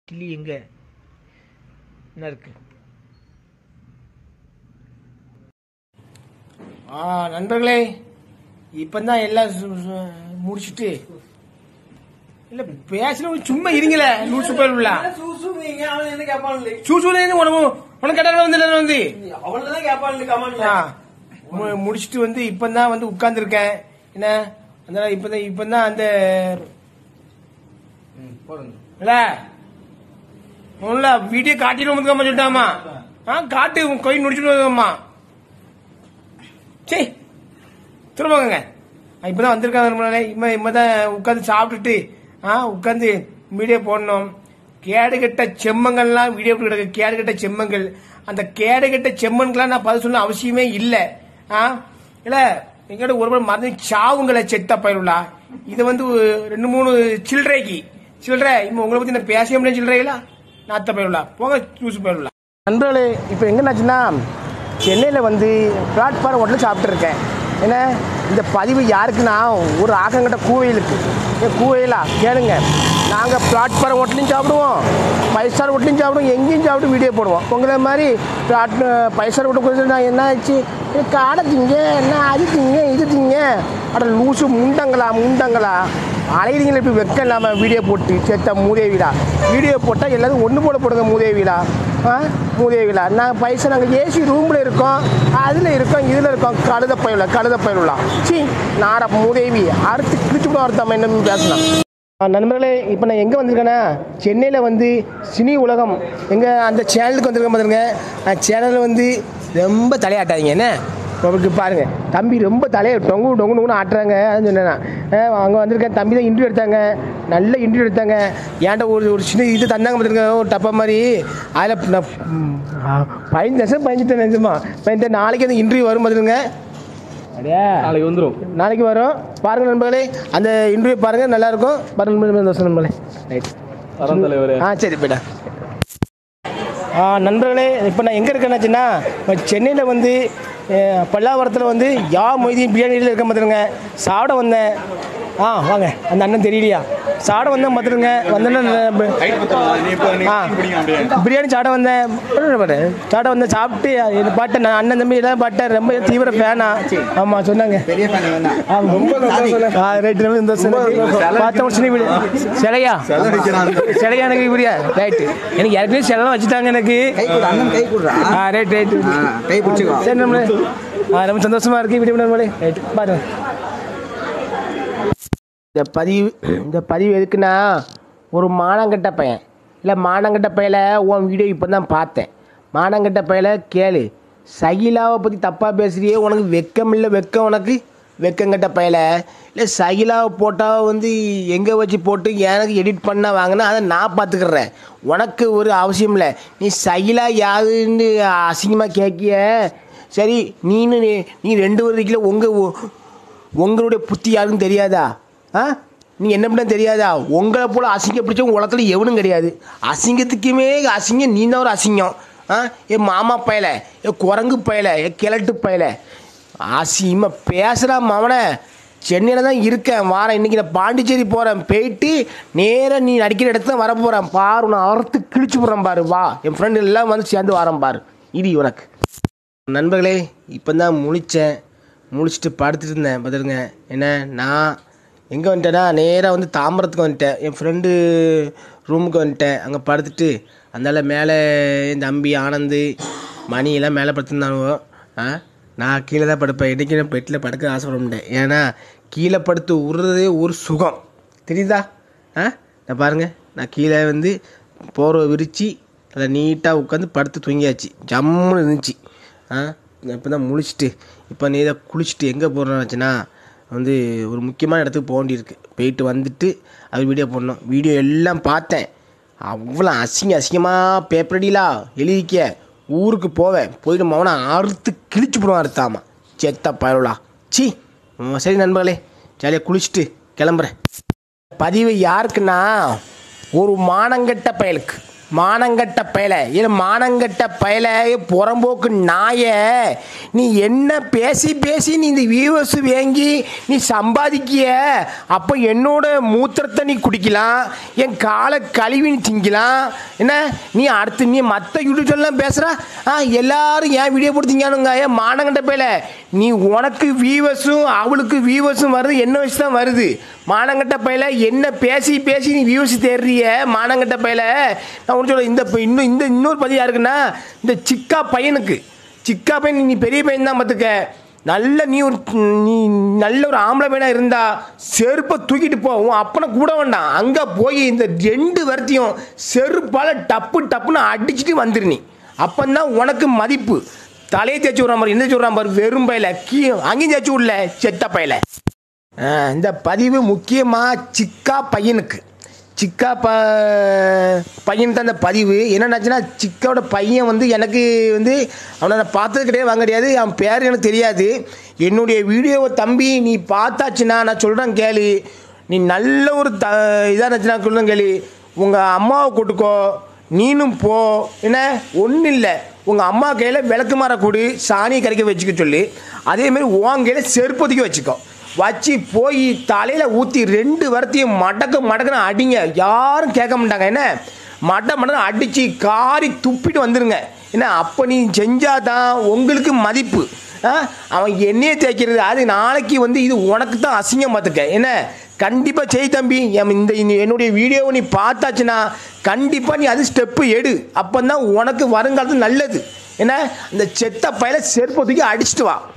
கிளி எங்க என்ன இருக்கு ஆ நண்பர்களே இப்பதான் எல்லாம் சு- சு- முடிச்சிட்டு இல்ல பேசணும் சும்மா இருங்களே லூசு போயிடல சூசுவீங்க அவன் என்ன கேட்பான்ல சூசூல உனக்கு உனக்கு கட்டால வந்து எல்லாரும் வந்து அவன்தான் கேட்பான்ல கமெண்ட்ல ஆ, மு- முடிச்சிட்டு வந்து இப்பதான் வந்து உட்கார்ந்துருக்கேன் என்ன அதனால இப்பதான் இப்பதான் அந்த போடுங்க இல்ல ஒண்ணுல வீடியோ காட்டிட்டு வந்து சொல்லிட்டாமா ஆ காட்டு உன் கை முடிச்சுட்டு சே திரும்பங்க இப்பதான் வந்திருக்காங்க ரொம்ப நாளே. இம்ம இம்மதான் உட்காந்து சாப்பிட்டுட்டு ஆ உட்காந்து வீடியோ போடணும் கேடு கெட்ட செம்மங்கள்லாம் வீடியோ போட்டு கிடக்கு கேடு கெட்ட செம்மங்கள் அந்த கேடு கெட்ட செம்மன்கெல்லாம் நான் பதில் சொல்ல அவசியமே இல்ல ஆ இல்ல எங்கிட்ட ஒரு முறை மறந்து சாவுங்களை செத்த பயிருளா இது வந்து ரெண்டு மூணு சில்லறைக்கு சில்லறை இப்ப உங்களை பத்தி நான் பேச முடியும் சில்லறைகளா நாத்த பயிருளா போங்க ஜூஸ் பயிருளா நண்பர்களே இப்போ எங்கன்னாச்சுன்னா சென்னையில் வந்து பிளாட்ஃபார்ம் ஹோட்டலில் சாப்பிட்ருக்கேன் ஏன்னா இந்த பதிவு யாருக்குன்னா ஒரு ஆக்கங்கிட்ட கூவையிலுக்கு ஏன் கூவையிலா கேளுங்க நாங்கள் பிளாட்ஃபார்ம் ஹோட்டலையும் சாப்பிடுவோம் ஃபைவ் ஸ்டார் ஹோட்டலையும் சாப்பிடுவோம் எங்கேயும் சாப்பிட்டு வீடியோ போடுவோம் உங்களை மாதிரி பிளாட் ஃபைவ் ஸ்டார் ஹோட்டல் கொடுத்து நான் என்ன ஆச்சு ஏ, காடை திங்க என்ன அது திங்க இது திங்க அட லூசு முண்டங்களா முண்டங்களா அலைகிறீங்களா இப்படி வெக்க இல்லாமல் வீடியோ போட்டு செத்த மூதேவிடா வீடியோ போட்டால் எல்லாரும் ஒன்று போல போடுங்க மூதேவிடா ஆ மூதேவிலா நாங்கள் பைசா நாங்கள் ஏசி ரூமில் இருக்கோம் அதில் இருக்கோம் இதில் இருக்கோம் கழுத பயில கழுத பயிலுலாம் சி நாட மூதேவி அறுத்து கிழிச்சு கூட அறுத்தாம என்ன பேசலாம் ஆ, நண்பர்களே இப்போ நான் எங்கே வந்திருக்கேன்னா சென்னையில் வந்து சினி உலகம் எங்கள் அந்த சேனலுக்கு வந்திருக்கேன் பாருங்க அந்த சேனலில் வந்து ரொம்ப தலையாட்டாதீங்க என்ன உங்களுக்கு பாருங்க தம்பி ரொம்ப தலையை டொங்கு டொங்கு டொங்குன்னு ஆட்டுறாங்க அதுன்னு சொன்னேன் அங்கே வந்திருக்கேன் தம்பி தான் இன்டர்வியூ எடுத்தாங்க நல்ல இன்டர்வியூ எடுத்தாங்க ஏன்டா ஒரு ஒரு சின்ன இது தந்தாங்க பார்த்துருங்க ஒரு டப்பா மாதிரி அதில் நான் ம், ஆ, பதினஞ்சு வருஷம் பதினஞ்சிட்டேன் நிஜமா பதினஞ்சு நாளைக்கு அந்த இன்டர்வியூ வரும் பார்த்துருங்க அப்படியா நாளைக்கு வந்துரும் நாளைக்கு வரும் பாருங்க நண்பர்களே அந்த இன்டர்வியூ பாருங்க நல்லா இருக்கும் பாருங்க நண்பர்களே, சந்தோஷம் நண்பர்களே ரைட் தரம் தலைவரே ஆ சரி போய்டா ஆ நண்பர்களே இப்போ நான் எங்கே இருக்கேன்னாச்சுன்னா இப்போ சென்னையில் வந்து அஹ், பல்லாவரத்தில் வந்து யா மொய்தீன் பிரியாணியில் இருக்க பார்த்துருங்க சாப்பிட வந்தேன் ஆ வாங்க அந்த அண்ணன் தெரியலையா சாப்பிட வந்தேன் பார்த்துருங்க வந்தேன்னா ஆ பிரியாணி சாப்பிட வந்தேன் பாரு, சாப்பிட வந்தேன் சாப்பிட்டு இது பாட்டை நான் அண்ணன் தம்பி எல்லாம் பாட்டேன் ரொம்ப தீவிர ஃபேனா ஆமாம் சொன்னாங்க பெரிய ஃபேன் வேணா ஆமா. ஆ, right, ரொம்ப சந்தோஷம் எனக்கு. பார்த்த உடனே வீடு. சிலையா சிலையா எனக்கு இப்படியா ரைட் எனக்கு ஏற்கனவே சிலைலாம் வச்சுட்டாங்க எனக்கு கை கொடு அண்ணன் கை கொடுறா ஆ ரைட் ரைட் ஆ, கை பிடிச்சிக்கோ சரி நம்மளே ஆ ரொம்ப சந்தோஷமா இருக்கு வீடியோ நம்மளே ரைட் பாருங்க இந்த பதிவு இந்த பதிவு எதுக்குன்னா ஒரு மானங்கட்ட பையன் இல்லை மானங்கட்ட பையல உன் வீடியோ இப்போ தான் பார்த்தேன் மானங்கட்ட பையல கேளு சகிலாவை பற்றி தப்பாக பேசுறியே உனக்கு வெக்கம் இல்லை வெக்கம் உனக்கு வெக்கங்கட்ட பயல இல்லை சகிலாவை போட்டால் வந்து எங்கே வச்சு போட்டு எனக்கு எடிட் பண்ண வாங்கினா அதை நான் பார்த்துக்கிறேன் உனக்கு ஒரு அவசியம் இல்லை நீ சகிலா யாருன்னு அசிங்கமாக கேட்கிய சரி நீனு நீ- நீ ரெண்டு வருஷத்தில் உங்கள் உங்களுடைய புத்தி யாருக்கும் தெரியாதா ஆ நீ என்ன பண்ண தெரியாதா உங்களை போல அசிங்க பிடிச்சவங்க உலகத்தில் எவனும் கிடையாது அசிங்கத்துக்குமே அசிங்கம் நீ தான் ஒரு அசிங்கம் ஆ ஏ மாமா பயல ஏ குரங்கு பயல ஏ கிழட்டு பயல அசிங்கமா பேசுகிறான் மவனை சென்னையில் தான் இருக்கேன் வாரேன் இன்னைக்கு நான் பாண்டிச்சேரி போகிறேன் போயிட்டு நேராக நீ நடிக்கிற இடத்துல தான் வர போகிறேன் பாரு நான் அறுத்து கிழிச்சு போடுறேன் பாரு வா என் ஃப்ரெண்டு எல்லாம் வந்து சேர்ந்து வரேன் பாரு இடி உனக்கு நண்பர்களே இப்போ தான் முழித்தேன் முழிச்சிட்டு படுத்துட்டு இருந்தேன் பார்த்துருங்க என்ன நான் எங்கே வந்துட்டேன்னா நேராக வந்து தாம்பரத்துக்கு வந்துட்டேன் என் ஃப்ரெண்டு ரூமுக்கு வந்துட்டேன் அங்கே படுத்துட்டு அதனால மேலே என் தம்பி ஆனந்து மணி எல்லாம் மேலே படுத்துருந்தானுவோ ஆ நான் கீழே தான் படுப்பேன் இன்றைக்கி நான் பெட்டில் படுக்க ஆசைப்பட மாட்டேன் ஏன்னா கீழே படுத்து உருறதே ஒரு சுகம் தெரியுதா ஆ நான் பாருங்கள் நான் கீழே வந்து போர்வை விரித்து நல்லா நீட்டாக உட்காந்து படுத்து தூங்கியாச்சு ஜம்முன்னு இருந்துச்சு ஆ இப்போ தான் முழிச்சிட்டு இப்போ நீ இதை குளிச்சுட்டு எங்கே போகிறோன்னாச்சுன்னா வந்து ஒரு முக்கியமான இடத்துக்கு போக வேண்டியிருக்கு போயிட்டு வந்துட்டு அது வீடியோ போடணும் வீடியோ எல்லாம் பார்த்தேன் அவ்வளோ அசிங்க அசிங்கமாக பேப்பர் அடிலா எழுதிக்க ஊருக்கு போவேன் போயிட்டு மவனை அறுத்து கிழிச்சு போடுவான் அறுத்தாமா செத்த பயலுலா சி சரி நண்பர்களே ஜாலியாக குளிச்சுட்டு கிளம்புறேன் பதிவு யாருக்குன்னா ஒரு மானங்கெட்ட பயலுக்கு மானங்கட்ட பயல இது மானங்கட்ட பயல புறம்போக்கு நாய நீ என்ன பேசி பேசி நீ இந்த வியூவர்ஸ் வாங்கி நீ சம்பாதிக்கிய அப்போ என்னோட மூத்திரத்தை நீ குடிக்கலாம் என் காலை கழுவி நீ திங்கலாம் என்ன நீ அடுத்து நீ மற்ற யூடியூப்லாம் பேசுகிற ஆ எல்லாரும் ஏன் வீடியோ போடுத்தீங்கனுங்க ஏன் மானங்கட்ட பயல நீ உனக்கு வியூவர்ஸும் அவளுக்கு வியூவர்ஸும் வருது என்ன வச்சு தான் வருது மானங்கட்ட பயல என்ன பேசி பேசி நீ வியூஸ் தேடுறிய மானங்கட்ட பயல நான் ஒன்று சொல்ல இந்த இப்ப இன்னும் இந்த இன்னொரு பதிவு யாருக்குன்னா இந்த சிக்கா பையனுக்கு சிக்கா பையன் நீ பெரிய பையன் தான் பார்த்துக்க நல்ல நீ ஒரு நீ நல்ல ஒரு ஆம்பளை பையனா இருந்தா செருப்பை தூக்கிட்டு போ உன் அப்பனை கூட வேண்டாம் அங்கே போய் இந்த ரெண்டு வரத்தையும் செருப்பால் டப்பு டப்புன்னு அடிச்சுட்டு வந்துரு நீ அப்பந்தான் உனக்கு மதிப்பு தலையை தேய்ச்சி விட்ற மாதிரி என்ன சொல்கிறான் பாரு வெறும் பையில கீ அங்கேயும் தேய்ச்சி விடல செத்த பையில ஆ, இந்த பதிவு முக்கியமாக சிக்கா பையனுக்கு சிக்கா ப பையனுக்கு தான் இந்த பதிவு என்னென்னாச்சுன்னா சிக்காவோட பையன் வந்து எனக்கு வந்து அவனை நான் பார்த்தது கிடையாது வாங்க கிடையாது அவன் பேர் எனக்கு தெரியாது என்னுடைய வீடியோவை தம்பி நீ பார்த்தாச்சுன்னா நான் சொல்கிறேன் கேளு நீ நல்ல ஒரு த இதாக இருந்துச்சுன்னா சொல்கிறேன் கேளு உங்கள் அம்மாவை கூட்டுக்கோ நீனும் போ என்ன ஒன்றும் இல்லை உங்கள் அம்மா கையில் விளக்கு மாற கூடு சாணியை கரைக்க வச்சுக்க சொல்லி அதேமாரி உன் கையில் செருப்பதிக்க வச்சுக்கோ வச்சு போய் தலையில் ஊற்றி ரெண்டு வரத்தையும் மடக்கு மடக்குன்னு அடிங்க யாரும் கேட்க மாட்டாங்க என்ன மட மடன்னு அடித்து காரி துப்பிட்டு வந்துருங்க என்ன அப்போ நீ செஞ்சாதான் உங்களுக்கு மதிப்பு ஆ? அவன் எண்ணெயை தேய்க்கிறது அது நாளைக்கு வந்து இது உனக்கு தான் அசிங்கம் பார்த்துக்க என்ன கண்டிப்பாக செய் தம்பி எம் இந்த இந்த என்னுடைய வீடியோவை நீ பார்த்தாச்சுன்னா கண்டிப்பாக நீ அது ஸ்டெப்பு எடு அப்போ தான் உனக்கு வருங்காலத்து நல்லது என்ன இந்த செத்த பையில செருப்பத்துக்கு அடிச்சிட்டு வா